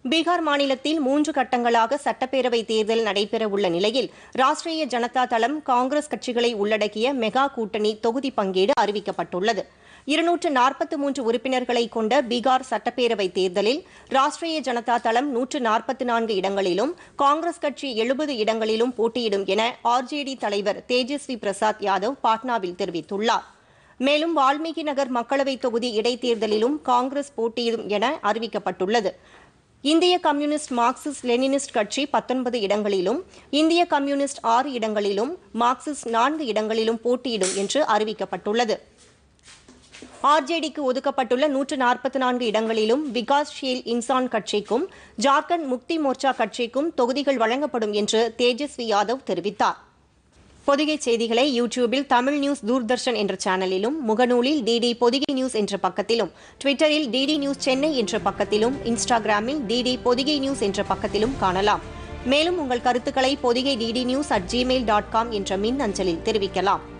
பீகார் மாநிலத்தில் மூன்று கட்டங்களாக சட்டப்பேரவை தேர்தல் நடைபெறவுள்ள நிலையில் ராஷ்டிரிய ஜனதா தளம் காங்கிரஸ் கட்சிகளை உள்ளடக்கிய மெகா கூட்டணி தொகுதி பங்கீடு அறிவிக்கப்பட்டுள்ளது இருநூற்று நாற்பத்தி மூன்று உறுப்பினர்களை கொண்ட பீகார் சட்டப்பேரவை தேர்தலில் ராஷ்டிரிய ஜனதா தளம் நூற்று நாற்பத்தி நான்கு இடங்களிலும் காங்கிரஸ் கட்சி எழுபது இடங்களிலும் போட்டியிடும் என ஆர்ஜேடி தலைவர் தேஜஸ்வி பிரசாத் யாதவ் பாட்னாவில் தெரிவித்துள்ளார் மேலும் வால்மீகி நகர் மக்களவைத் தொகுதி இடைத்தேர்தலிலும் காங்கிரஸ் போட்டியிடும் என அறிவிக்கப்பட்டுள்ளது இந்திய கம்யூனிஸ்ட் மார்க்சிஸ்ட் லெனினிஸ்ட் கட்சி பத்தொன்பது இடங்களிலும் இந்திய கம்யூனிஸ்ட் ஆறு இடங்களிலும் மார்க்சிஸ்ட் நான்கு இடங்களிலும் போட்டியிடும் என்று அறிவிக்கப்பட்டுள்ளது ஆர்ஜேடிக்கு ஒதுக்கப்பட்டுள்ள நூற்று நாற்பத்தி நான்கு இடங்களிலும் விகாஸ் ஷீல் இன்சான் கட்சிக்கும் ஜார்க்கண்ட் முக்தி மோர்ச்சா கட்சிக்கும் தொகுதிகள் வழங்கப்படும் என்று தேஜஸ்வி யாதவ் தெரிவித்தார் பொதிகை செய்திகளை யூடியூபில் தமிழ் நியூஸ் தூர்தர்ஷன் என்ற சேனலிலும் முகநூலில் டிடி பொதிகை நியூஸ் என்ற பக்கத்திலும் ட்விட்டரில் டிடி நியூஸ் சென்னை என்ற பக்கத்திலும் இன்ஸ்டாகிராமில் டிடி பொதிகை நியூஸ் என்ற பக்கத்திலும் காணலாம் மேலும் உங்கள் கருத்துக்களை Podhigai DD news at Gmail dot com என்ற மின் அஞ்சலில் தெரிவிக்கலாம்